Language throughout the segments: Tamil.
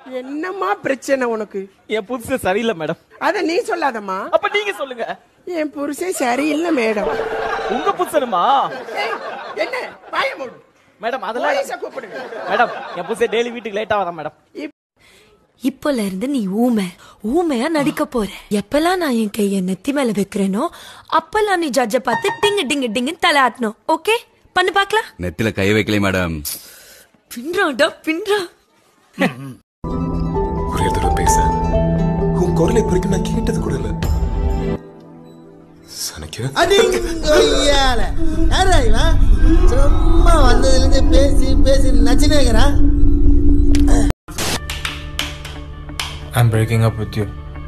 என்னம்மா பிரச்சனை உனக்கு என் புதுசு சரியில்லை மேடம் அத நீ சொல்லாதம்மா அப்ப நீங்க சொல்லுங்க என் புருஷன் சரியில்லை மேடம் உங்க புதுசனுமா ஏய், என்ன வாய மூடு மேடம் அதெல்லாம் போலீஸை கூப்பிடுங்க மேடம் என் புதுசு டெய்லி வீட்டுக்கு லேட்டா வரேன் மேடம் இப்போல இருந்து நீ ஊமை ஊமையா நடிக்க போற எப்பெல்லாம் நான் என் கைய நெத்தி மேல வைக்கிறேனோ அப்பெல்லாம் நீ ஜட்ஜ பார்த்து டிங்கு டிங்கு டிங்கு தலை ஆட்டணும் ஓகே பண்ணு பாக்கலாம் நெத்தில கை வைக்கல மேடம் பின்றாடா பின்றா ஒரே தடவை பேச உன் குரலை இது வரைக்கும் நான் கேட்டது கூட இல்ல சனைக்கு அடிங்கொய்யால யாரா இவன் சும்மா வந்ததுல இருந்து பேசி பேசி நச்சினேங்கிறான் I'm breaking up with you.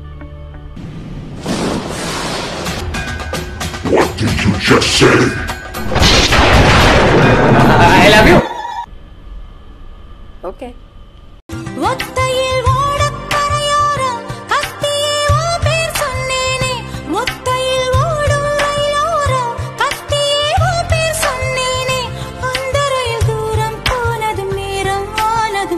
ஒத்தையில் ஓடக் கரையோரம் கத்தியே உன் பேர் சொன்னேனே ஒத்தையில் ஓடும் ரயிலோரம் கத்தியே உன் பேர் சொன்னேனே அந்த ரயில் தூரம் போனதும் நேரம் ஆனதும்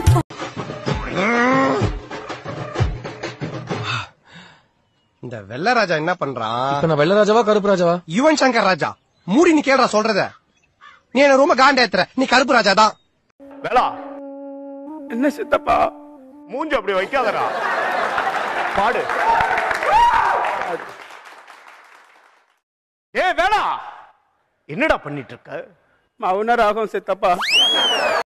இந்த வெள்ளராஜா என்ன பண்றான் நான் வெள்ளராஜாவா கருப்பு ராஜாவா யுவன் சங்கர் ராஜா மூடி நீ கேடுறா சொல்றத நீ என்ன ரொம்ப காண்டேத்துற நீ கருப்பு ராஜா தான் வேளா என்ன சித்தப்பா மூஞ்சி அப்படி வைக்காதடா பாடு ஏ வேளா என்னடா பண்ணிட்டு இருக்க மௌன ராகம் சித்தப்பா